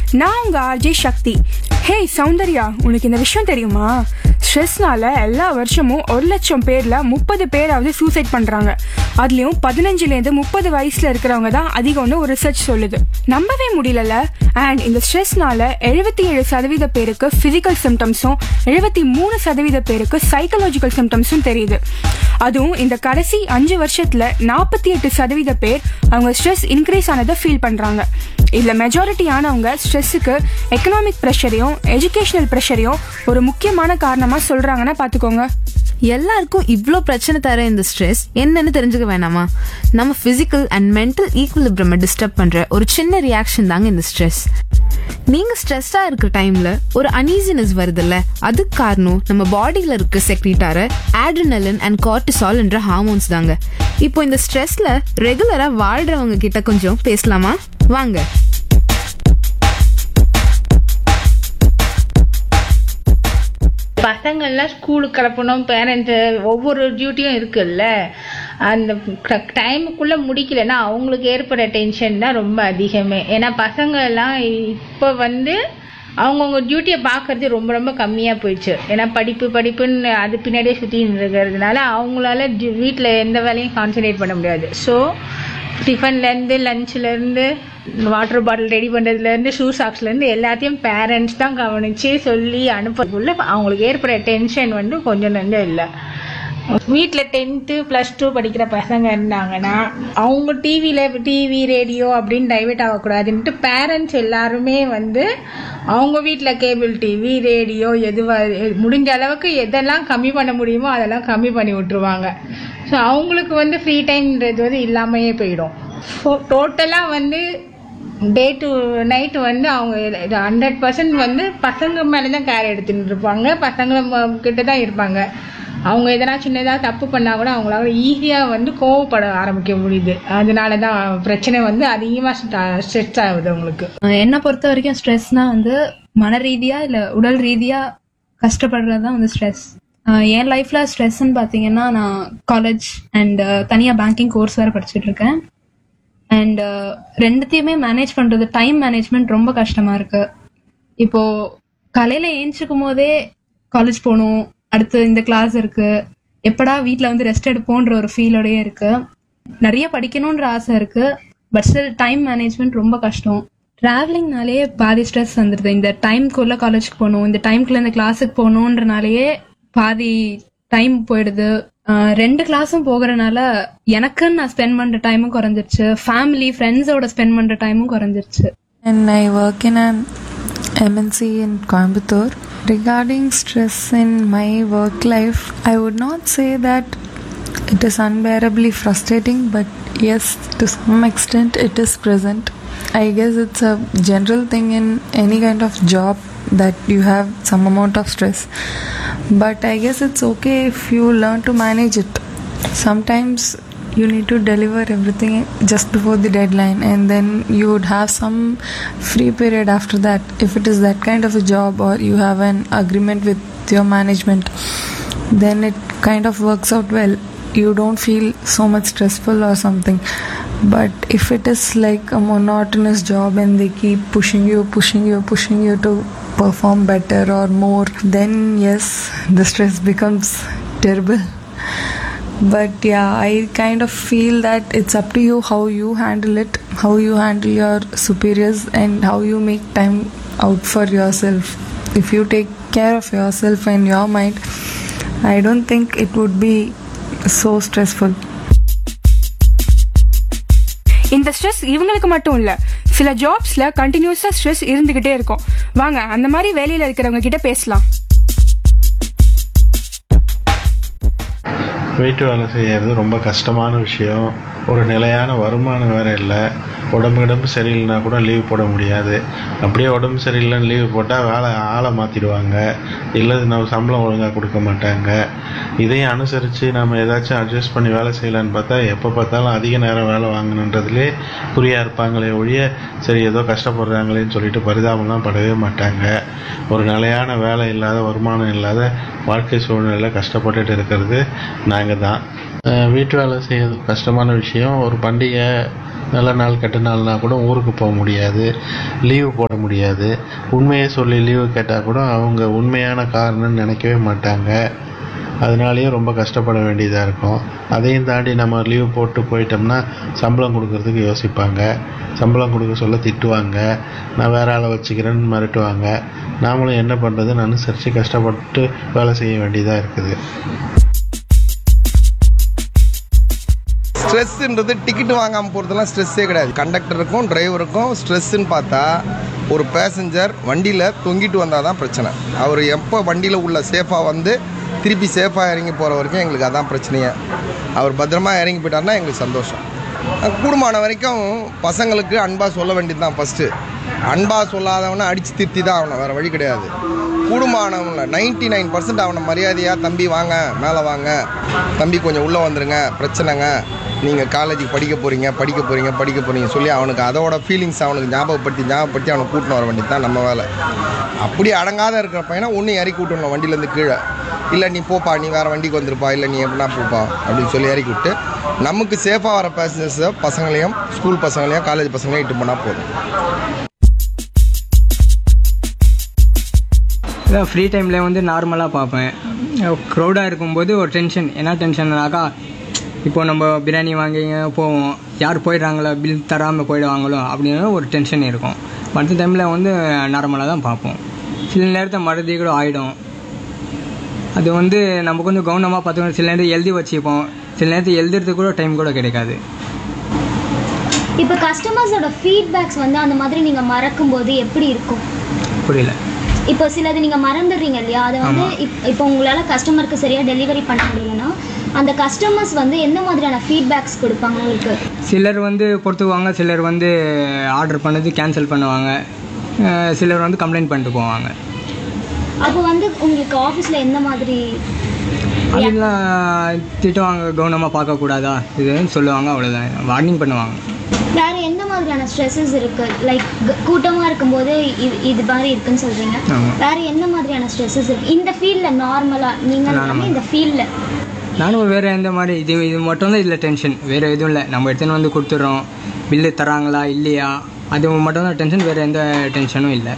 நான் உங்க ஆர்ஜே சக்தி ஹே சௌந்தர்யா உனக்கு இந்த விஷயம் தெரியுமா ஸ்ட்ரெஸ்னால எல்லா வருஷமும் ஒரு லட்சம் பேர்ல முப்பது பேராவது சூசைட் பண்றாங்க அதுலயும் பதினஞ்சுல இருந்து முப்பது வயசுல இருக்கிறவங்க தான் அதிகம்னு ஒரு ரிசர்ச் சொல்லுது நம்பவே முடியலல அண்ட் இந்த ஸ்ட்ரெஸ்னால எழுபத்தி ஏழு சதவீத பேருக்கு பிசிக்கல் சிம்டம்ஸும் எழுபத்தி மூணு சதவீத பேருக்கு சைக்கலாஜிக்கல் சிம்டம்ஸும் தெரியுது அதுவும் இந்த கடைசி அஞ்சு வருஷத்துல நாற்பத்தி எட்டு சதவீத பேர் அவங்க ஸ்ட்ரெஸ் இன்க்ரீஸ் ஆனதை ஃபீல் பண்றாங்க இதுல மெஜாரிட்டி ஆனவங்க ஸ்ட்ரெஸ்ஸுக்கு எக்கனாமிக் ப்ரெஷரையும் எஜுகேஷனல் ப்ரெஷரையும் ஒரு முக்கியமான காரணமா சொல்றாங்கன்னா பாத்துக்கோங்க எல்லாருக்கும் இவ்ளோ பிரச்சனை தர இந்த ஸ்ட்ரெஸ் என்னன்னு தெரிஞ்சுக்க வேணாமா நம்ம பிசிக்கல் அண்ட் மென்டல் ஈக்குவலிபிரம டிஸ்டர்ப் பண்ற ஒரு சின்ன ரியாக்ஷன் தாங்க இந்த ஸ்ட்ரெஸ் நீங்க ஸ்ட்ரெஸ்ஸா இருக்கிற டைம்ல ஒரு அனீசினஸ் வருதுல்ல அதுக்கு காரணம் நம்ம பாடியில இருக்க செக்ரிட்டார ஆட்ரினலின் அண்ட் கார்டிசால் என்ற ஹார்மோன்ஸ் தாங்க இப்போ இந்த ஸ்ட்ரெஸ்ல ரெகுலரா வாழ்றவங்க கிட்ட கொஞ்சம் பேசலாமா வாங்க பசங்கள்லாம் ஸ்கூலுக்கு கிளப்பணும் பேரண்ட்ஸு ஒவ்வொரு டியூட்டியும் இருக்குல்ல அந்த டைமுக்குள்ளே முடிக்கலைன்னா அவங்களுக்கு ஏற்படுற டென்ஷன் தான் ரொம்ப அதிகமே ஏன்னா பசங்க எல்லாம் இப்போ வந்து அவங்கவுங்க டியூட்டியை பார்க்கறது ரொம்ப ரொம்ப கம்மியாக போயிடுச்சு ஏன்னா படிப்பு படிப்புன்னு அது பின்னாடியே சுற்றின்னு இருக்கிறதுனால அவங்களால வீட்டில் எந்த வேலையும் கான்சன்ட்ரேட் பண்ண முடியாது ஸோ டிஃபன்லேருந்து லஞ்சிலேருந்து வாட்டர் பாட்டில் ரெடி பண்ணுறதுலேருந்து ஷூ சாக்ஸ்லேருந்து எல்லாத்தையும் பேரண்ட்ஸ் தான் கவனித்து சொல்லி அனுப்புறதுக்குள்ள அவங்களுக்கு ஏற்படுற டென்ஷன் வந்து கொஞ்சம் நஞ்சம் இல்லை வீட்டில் டென்த்து ப்ளஸ் டூ படிக்கிற பசங்க இருந்தாங்கன்னா அவங்க டிவியில் டிவி ரேடியோ அப்படின்னு டைவெர்ட் ஆகக்கூடாதுன்ட்டு பேரண்ட்ஸ் எல்லாருமே வந்து அவங்க வீட்டில் கேபிள் டிவி ரேடியோ எதுவாக முடிஞ்ச அளவுக்கு எதெல்லாம் கம்மி பண்ண முடியுமோ அதெல்லாம் கம்மி பண்ணி விட்டுருவாங்க ஸோ அவங்களுக்கு வந்து ஃப்ரீ டைம்ன்றது வந்து இல்லாமையே போயிடும் டோட்டலாக வந்து டே டு நைட்டு வந்து அவங்க ஹண்ட்ரட் பர்சன்ட் வந்து பசங்க மேலே தான் கேர் எடுத்துட்டு இருப்பாங்க பசங்க கிட்ட தான் இருப்பாங்க அவங்க எதனா சின்னதாக தப்பு பண்ணால் கூட அவங்களால ஈஸியாக வந்து கோவப்பட ஆரம்பிக்க முடியுது அதனால தான் பிரச்சனை வந்து அதிகமாக ஸ்ட்ரெஸ் ஆகுது அவங்களுக்கு என்னை பொறுத்த வரைக்கும் ஸ்ட்ரெஸ்னா வந்து மன ரீதியா இல்ல உடல் ரீதியா கஷ்டப்படுறது தான் வந்து ஸ்ட்ரெஸ் என் லைஃப்ல ஸ்ட்ரெஸ்ன்னு பாத்தீங்கன்னா நான் காலேஜ் அண்ட் தனியா பேங்கிங் கோர்ஸ் வேற படிச்சுட்டு இருக்கேன் அண்ட் ரெண்டுத்தையுமே மேனேஜ் பண்றது டைம் மேனேஜ்மெண்ட் ரொம்ப கஷ்டமா இருக்கு இப்போ காலையில ஏஞ்சிக்கும் போதே காலேஜ் போகணும் அடுத்து இந்த கிளாஸ் இருக்கு எப்படா வீட்ல வந்து ரெஸ்ட் எடுப்போன்ற ஒரு ஃபீலோடயே இருக்கு நிறைய படிக்கணுன்ற ஆசை இருக்கு பட் ஸ்டில் டைம் மேனேஜ்மெண்ட் ரொம்ப கஷ்டம் டிராவலிங்னாலே பாதி ஸ்ட்ரெஸ் வந்துடுது இந்த டைம்குள்ள காலேஜ்க்கு போகணும் இந்த டைம்குள்ள இந்த கிளாஸுக்கு போகணுன்றனாலேயே பாதி டைம் போயிடுது ஆஹ் ரெண்டு கிளாஸும் போகிறனால எனக்குன்னு நான் ஸ்பெண்ட் பண்ற டைமும் குறைஞ்சிருச்சு ஃபேமிலி ஃப்ரெண்ட்ஸோட ஸ்பெண்ட் பண்ற டைமும் குறைஞ்சிருச்சு And I work in an MNC in Coimbatore. Regarding stress in my work life, I would not say that it is unbearably frustrating, but yes, to some extent it is present. I guess it's a general thing in any kind of job that you have some amount of stress. But I guess it's okay if you learn to manage it. Sometimes you need to deliver everything just before the deadline and then you would have some free period after that if it is that kind of a job or you have an agreement with your management then it kind of works out well you don't feel so much stressful or something but if it is like a monotonous job and they keep pushing you pushing you pushing you to perform better or more then yes the stress becomes terrible but yeah i kind of feel that it's up to you how you handle it how you handle your superiors and how you make time out for yourself if you take care of yourself and your mind i don't think it would be so stressful இந்த stress இவங்களுக்கு மட்டும் இல்ல சில ஜாப்ஸ்ல கண்டினியூஸா stress இருந்துகிட்டே இருக்கும் வாங்க அந்த மாதிரி வேலையில இருக்கிறவங்க கிட்ட பேசலாம் வீட்டு வேலை செய்யறது ரொம்ப கஷ்டமான விஷயம் ஒரு நிலையான வருமானம் வேற இல்லை உடம்பு கிடம்பு சரியில்லைனா கூட லீவ் போட முடியாது அப்படியே உடம்பு சரியில்லைன்னு லீவ் போட்டால் வேலை ஆளை மாற்றிடுவாங்க இல்லை நம்ம சம்பளம் ஒழுங்காக கொடுக்க மாட்டாங்க இதையும் அனுசரித்து நம்ம ஏதாச்சும் அட்ஜஸ்ட் பண்ணி வேலை செய்யலான்னு பார்த்தா எப்போ பார்த்தாலும் அதிக நேரம் வேலை வாங்கணுன்றதுலே குறியாக இருப்பாங்களே ஒழிய சரி ஏதோ கஷ்டப்படுறாங்களேன்னு சொல்லிட்டு பரிதாபம்லாம் படவே மாட்டாங்க ஒரு நிலையான வேலை இல்லாத வருமானம் இல்லாத வாழ்க்கை சூழ்நிலையில் கஷ்டப்பட்டுட்டு இருக்கிறது நாங்கள் தான் அஹ் வீட்டு வேலை செய்யறது கஷ்டமான விஷயம் ஒரு பண்டிகை நல்ல நாள் கெட்ட நாள்னா கூட ஊருக்கு போக முடியாது லீவு போட முடியாது உண்மையை சொல்லி லீவு கேட்டால் கூட அவங்க உண்மையான காரணம்னு நினைக்கவே மாட்டாங்க அதனாலேயே ரொம்ப கஷ்டப்பட வேண்டியதாக இருக்கும் அதையும் தாண்டி நம்ம லீவு போட்டு போயிட்டோம்னா சம்பளம் கொடுக்கறதுக்கு யோசிப்பாங்க சம்பளம் கொடுக்க சொல்ல திட்டுவாங்க நான் வேற ஆளை வச்சுக்கிறேன்னு மிரட்டுவாங்க நாமளும் என்ன பண்ணுறதுன்னு அனுசரித்து கஷ்டப்பட்டு வேலை செய்ய வேண்டியதாக இருக்குது ஸ்ட்ரெஸ்ஸுன்றது டிக்கெட் வாங்காமல் போகிறதுலாம் ஸ்ட்ரெஸ்ஸே கிடையாது கண்டக்டருக்கும் டிரைவருக்கும் ஸ்ட்ரெஸ்ஸுன்னு பார்த்தா ஒரு பேசஞ்சர் வண்டியில் தொங்கிட்டு வந்தால் தான் பிரச்சனை அவர் எப்போ வண்டியில் உள்ள சேஃபாக வந்து திருப்பி சேஃபாக இறங்கி போகிற வரைக்கும் எங்களுக்கு அதான் பிரச்சனையே அவர் பத்திரமா இறங்கி போயிட்டாருன்னா எங்களுக்கு சந்தோஷம் கூடுமான வரைக்கும் பசங்களுக்கு அன்பாக சொல்ல வேண்டியது தான் ஃபஸ்ட்டு அன்பாக சொல்லாதவனை அடித்து திருத்தி தான் ஆகணும் வேறு வழி கிடையாது கூடுமானவங்கள நைன்டி நைன் பர்சன்ட் அவனை மரியாதையாக தம்பி வாங்க மேலே வாங்க தம்பி கொஞ்சம் உள்ளே வந்துருங்க பிரச்சனைங்க நீங்கள் காலேஜுக்கு படிக்க போகிறீங்க படிக்க போகிறீங்க படிக்க போகிறீங்க சொல்லி அவனுக்கு அதோட ஃபீலிங்ஸ் அவனுக்கு ஞாபகப்படுத்தி ஞாபகப்படுத்தி அவனை கூட்டின்னு வர வேண்டியது தான் நம்ம வேலை அப்படி அடங்காத இருக்கிற பையனை ஒன்று இறக்கி விட்டுணும் வண்டியிலேருந்து கீழே இல்லை நீ போப்பா நீ வேறு வண்டிக்கு வந்துருப்பா இல்லை நீ எப்படின்னா போப்பா அப்படின்னு சொல்லி இறக்கி விட்டு நமக்கு சேஃபாக வர பேசஞ்சர்ஸை பசங்களையும் ஸ்கூல் பசங்களையும் காலேஜ் பசங்களையும் இட்டு போனால் போதும் இதான் ஃப்ரீ டைமில் வந்து நார்மலாக பார்ப்பேன் க்ரௌடாக இருக்கும்போது ஒரு டென்ஷன் என்ன டென்ஷன்னாக்கா இப்போ நம்ம பிரியாணி வாங்கி போவோம் யார் போயிடுறாங்களோ பில் தராமல் போயிடுவாங்களோ அப்படின்னு ஒரு டென்ஷன் இருக்கும் மற்ற டைமில் வந்து நார்மலாக தான் பார்ப்போம் சில நேரத்தில் மறதி கூட ஆகிடும் அது வந்து நம்ம கொஞ்சம் கவனமாக பார்த்துக்கணும் சில நேரத்தில் எழுதி வச்சுப்போம் சில நேரத்தில் எழுதுறதுக்கு கூட டைம் கூட கிடைக்காது இப்போ கஸ்டமர்ஸோட ஃபீட்பேக்ஸ் வந்து அந்த மாதிரி நீங்க மறக்கும்போது எப்படி இருக்கும் புரியல இப்போ சிலது நீங்க மறந்துடுறீங்க இல்லையா அதை வந்து இப்- இப்போ உங்களால கஸ்டமருக்கு சரியா டெலிவரி பண்ண முடியலன்னா அந்த கஸ்டமர்ஸ் வந்து எந்த மாதிரியான ஃபீட்பேக்ஸ் கொடுப்பாங்க உங்களுக்கு சிலர் வந்து பொறுத்துக்குவாங்க சிலர் வந்து ஆர்டர் பண்ணது கேன்சல் பண்ணுவாங்க அஹ் சிலர் வந்து கம்ப்ளைண்ட் பண்ணிட்டு போவாங்க அப்போ வந்து உங்களுக்கு ஆஃபீஸ்ல எந்த மாதிரி அதெல்லாம் திட்டுவாங்க கவனமாக பார்க்கக்கூடாதா இதுன்னு சொல்லுவாங்க அவ்வளோதான் வார்னிங் பண்ணுவாங்க வேற எந்த மாதிரியான ஸ்ட்ரெஸ்ஸஸ் இருக்கு லைக் கூட்டமா இருக்கும்போது இது இது மாதிரி இருக்குன்னு சொல்றீங்க ஆமா. வேற எந்த மாதிரியான ஸ்ட்ரெஸ்ஸஸ் இருக்கு இந்த ஃபீல்ட்ல நார்மலா நீங்க எல்லாமே இந்த ஃபீல்ட்ல நானும் வேறு எந்த மாதிரி இது இது மட்டும் தான் இதில் டென்ஷன் வேறு எதுவும் இல்லை நம்ம எடுத்துன்னு வந்து கொடுத்துட்றோம் பில்லு தராங்களா இல்லையா அது மட்டும் தான் டென்ஷன் வேறு எந்த டென்ஷனும் இல்லை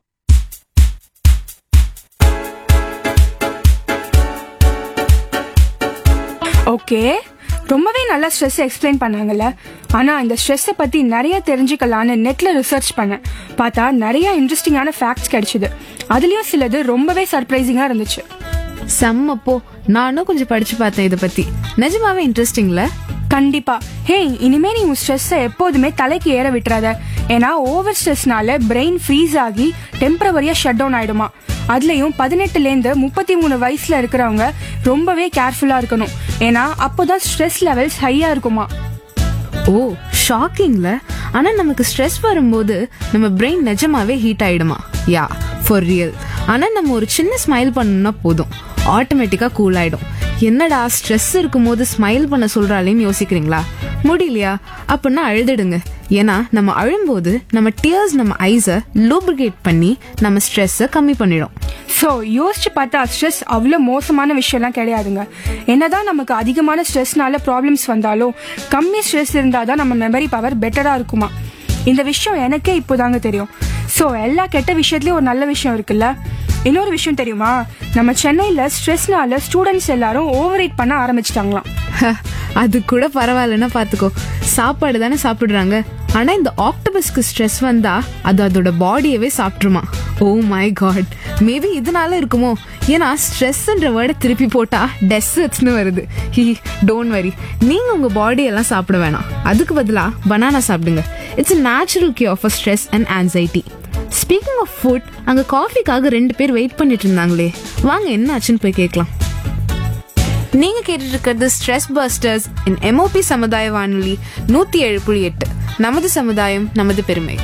ஓகே ரொம்பவே நல்லா ஸ்ட்ரெஸ் எக்ஸ்பிளைன் பண்ணாங்கல்ல ஆனா இந்த ஸ்ட்ரெஸ்ஸை பத்தி நிறைய தெரிஞ்சுக்கலான்னு நெட்ல ரிசர்ச் பண்ணேன் பார்த்தா நிறைய இன்ட்ரெஸ்டிங்கான ஃபேக்ட்ஸ் கிடைச்சது அதுலயும் சிலது ரொம்பவே சர்ப்ரைசிங்கா இருந்துச்சு செம்மப்போ நானும் கொஞ்சம் படிச்சு பார்த்தேன் இதை பத்தி நிஜமாவே இன்ட்ரெஸ்டிங்ல கண்டிப்பா ஹே இனிமே நீ உன் ஸ்ட்ரெஸ்ஸை எப்போதுமே தலைக்கு ஏற விட்டுறாத ஏன்னா ஓவர் ஸ்ட்ரெஸ்னால பிரெயின் ஃப்ரீஸ் ஆகி டெம்பரவரியா ஷட் டவுன் ஆயிடுமா அதுலயும் பதினெட்டுலேருந்து முப்பத்தி மூணு வயசுல இருக்கிறவங்க ரொம்பவே கேர்ஃபுல்லா இருக்கணும் ஏன்னா அப்போதான் ஸ்ட்ரெஸ் லெவல்ஸ் ஹையா இருக்குமா ஓ ஷாக்கிங்ல ஆனா நமக்கு ஸ்ட்ரெஸ் வரும்போது நம்ம பிரெயின் நிஜமாவே ஹீட் ஆயிடுமா யா ஃபார் ரியல் ஆனா நம்ம ஒரு சின்ன ஸ்மைல் பண்ணோம்னா போதும் ஆட்டோமேட்டிக்கா கூல் ஆயிடும் என்னடா ஸ்ட்ரெஸ் இருக்கும்போது ஸ்மைல் பண்ண சொல்றாளேன்னு யோசிக்கிறீங்களா முடியலையா அப்படின்னா அழுதுடுங்க ஏன்னா நம்ம அழும்போது நம்ம டியர்ஸ் நம்ம ஐஸை லூப்ரிகேட் பண்ணி நம்ம ஸ்ட்ரெஸ்ஸை கம்மி பண்ணிடும் ஸோ யோசிச்சு பார்த்தா ஸ்ட்ரெஸ் அவ்வளோ மோசமான விஷயம்லாம் கிடையாதுங்க என்னதான் நமக்கு அதிகமான ஸ்ட்ரெஸ்னால ப்ராப்ளம்ஸ் வந்தாலும் கம்மி ஸ்ட்ரெஸ் இருந்தால் தான் நம்ம மெமரி பவர் பெட்டராக இருக்குமா இந்த விஷயம் எனக்கே இப்போதாங்க தெரியும் ஸோ எல்லா கெட்ட விஷயத்துலயும் ஒரு நல்ல விஷயம் இருக்குல்ல இன்னொரு விஷயம் தெரியுமா நம்ம சென்னையில் ஸ்ட்ரெஸ்னால ஸ்டூடெண்ட்ஸ் எல்லாரும் ஓவர் eat பண்ண ஆரம்பிச்சிட்டாங்களாம் அது கூட பரவாயில்லன்னா பாத்துக்கோ சாப்பாடு தானே சாப்பிடுறாங்க ஆனா இந்த ஆக்டோபஸ்க்கு ஸ்ட்ரெஸ் வந்தா அது அதோட பாடியவே சாப்பிட்ருமா ஓ மை காட் மேபி இதனால இருக்குமோ ஏன்னா ஸ்ட்ரெஸ்ன்ற வேர்டை திருப்பி போட்டா டெசர்ட்ஸ்னு வருது ஹி டோன்ட் வரி நீங்க உங்க பாடி எல்லாம் சாப்பிட வேணாம் அதுக்கு பதிலா பனானா சாப்பிடுங்க it's a natural cure for stress and anxiety speaking of food அங்க காஃபிக்காக ரெண்டு பேர் வெயிட் பண்ணிட்டு இருந்தாங்களே வாங்க என்ன ஆச்சுன்னு போய் கேட்கலாம் நீங்க கேட்டுட்டு இருக்கிறது ஸ்ட்ரெஸ் பஸ்டர்ஸ் இன் எம்ஓபி சமுதாய வானொலி நூத்தி ஏழு புள்ளி எட்டு நமது சமுதாயம் நமது பெருமை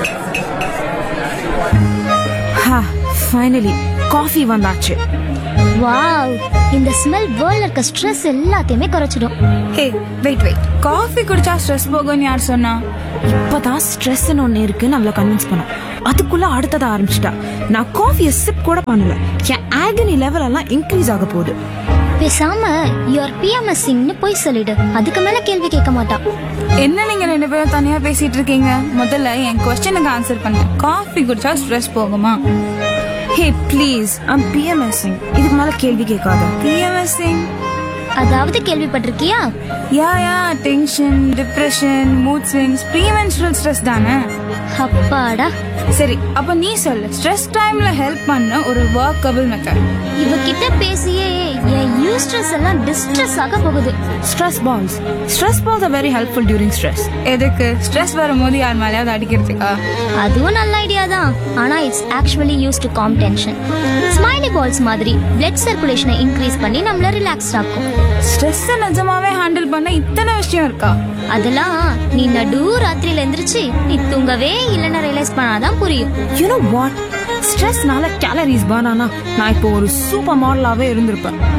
ஃபைனலி காஃபி வந்தாச்சு வாவ் இந்த ஸ்மெல் வேர்ல்ட்ல இருக்க ஸ்ட்ரெஸ் எல்லாத்தையுமே குறைச்சிடும் ஹே வெயிட் வெயிட் காஃபி குடிச்சா ஸ்ட்ரெஸ் போகும்னு யார் சொன்னா இப்பதான் ஸ்ட்ரெஸ்னு ஒண்ணு இருக்கு நம்மள கன்வின்ஸ் பண்ணோம் அதுக்குள்ள அடுத்தத ஆரம்பிச்சிட்டா நான் காஃபியை சிப் கூட பண்ணல என் ஆகனி லெவல் எல்லாம் இன்க்ரீஸ் ஆக போகுது பேசாம யுவர் பிஎம்எஸ்சிங்னு போய் சொல்லிடு அதுக்கு மேல கேள்வி கேட்க மாட்டான் என்ன நீங்க ரெண்டு பேரும் தனியா பேசிட்டு இருக்கீங்க முதல்ல என் கொஸ்டினுக்கு ஆன்சர் பண்ணுங்க காஃபி குடிச்சா ஸ்ட்ரெஸ் போகுமா ஹே ப்ளீஸ் ஐம் பிஎம்எஸ்சிங் இதுக்கு மேல கேள்வி கேட்காத பிஎம்எஸ்சிங் அதாவது கேள்விப்பட்டிருக்கியா yeah yeah tension depression mood swings premenstrual stress தானே அப்பாடா சரி அப்ப நீ சொல்லு ஸ்ட்ரெஸ் டைம்ல ஹெல்ப் பண்ண ஒரு ஒர்க்கபிள் மெத்தட் இவகிட்ட பேசியே என் யூஸ்ட்ரெஸ் எல்லாம் டிஸ்ட்ரெஸ் ஆக போகுது stress balls stress balls are very helpful during stress எதுக்கு ஸ்ட்ரெஸ் வரும்போது யார் மேலேயாவது அடிக்கிறதுக்கா அதுவும் நல்ல ஐடியா தான் ஆனா it's actually used to calm tension smiley balls மாதிரி பிளட் சர்க்குலேஷனை இன்க்ரீஸ் பண்ணி நம்மள ரிலாக்ஸ் ஆக்கும் ஸ்ட்ரெஸ் நிஜமாவே ஹேண்டில் பண்ண இத்தனை விஷயம் இருக்கா அதெல்லாம் நீ நடு ராத்திரியில எந்திரிச்சு நீ தூங்கவே இல்லைன்னு ரியலைஸ் பண்ணாதான் புரியும் யூ நோ வாட் ஸ்ட்ரெஸ்னால கேலரிஸ் பர்ன் ஆனா நான் இப்போ ஒரு சூப்பர் மாடலாவே இருந்திருப்பேன்